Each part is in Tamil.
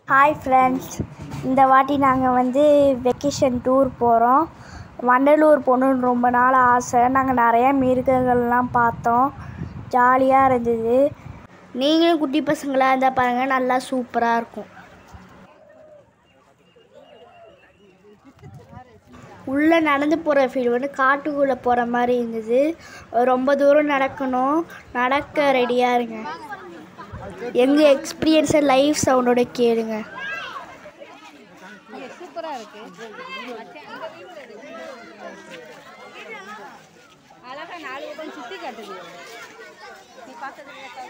ஹாய் ஃப்ரெண்ட்ஸ் இந்த வாட்டி நாங்கள் வந்து வெக்கேஷன் டூர் போகிறோம் வண்டலூர் போகணுன்னு ரொம்ப நாள் ஆசை நாங்கள் நிறையா மிருகங்கள்லாம் பார்த்தோம் ஜாலியாக இருந்தது நீங்களும் குட்டி பசங்களாக இருந்தால் பாருங்கள் நல்லா சூப்பராக இருக்கும் உள்ளே நடந்து போகிற ஃபீல் வந்து காட்டுக்குள்ளே போகிற மாதிரி இருந்தது ரொம்ப தூரம் நடக்கணும் நடக்க ரெடியாக இருங்க எங்கள் எக்ஸ்பீரியன்ஸை லைவ் சவுண்டோட கேளுங்க சூப்பராக இருக்கு அழகா நாலு பக்கம் சுற்றி காட்டுது நீ பார்த்தது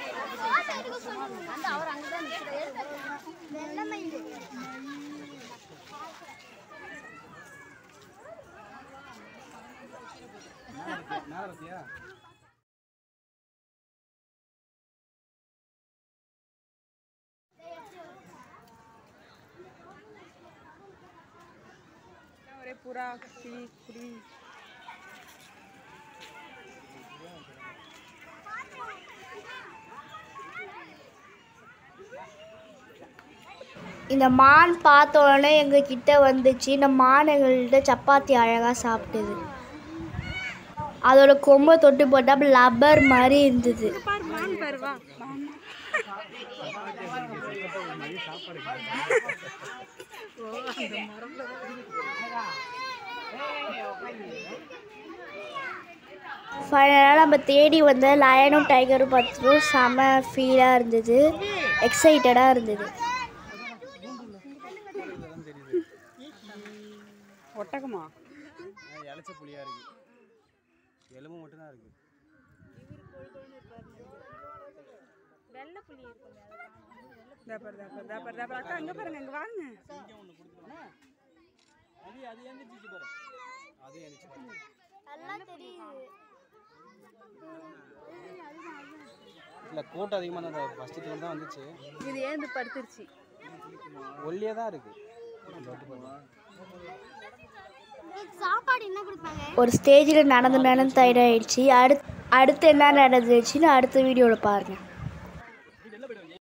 அந்த அவர் அங்கே தான் ஒரே புறா கிளி குருவி இந்த மான் பார்த்த உடனே எங்கள் கிட்ட வந்துச்சு இந்த மான் எங்கள்கிட்ட சப்பாத்தி அழகாக சாப்பிட்டது அதோட கொம்பை தொட்டு போட்டால் லப்பர் மாதிரி இருந்தது பாரு மான் பாரு வா ஃபைனலாக நம்ம தேடி வந்த லயனும் டைகரும் பார்த்துட்டும் செம ஃபீலாக இருந்தது எக்ஸைட்டடாக இருந்தது ஒட்டகமா இழைச்ச புளியா இருக்கு எலும்பு மட்டும்தான் இருக்கு இதா பாரு இதா பாரு இதா பாரு இதா பாரு அக்கா அங்கே பாருங்க இங்கே வாங்க அது அது எந்திரிச்சு பாரு அது எந்திரிச்சு பாரு இல்லை கூட்டம் அதிகமாக தான் ஃபஸ்ட்டு தூரம் தான் வந்துச்சு இது ஏந்து படுத்துருச்சு ஒல்லியே தான் இருக்கு தொட்டு பாருங்க. ஒரு ஸ்டேஜில் நடந்து நடந்து டயர்ட் ஆயிடுச்சு அடுத்து அடுத்து என்ன நடந்துச்சுன்னு அடுத்த வீடியோவில் பாருங்கள்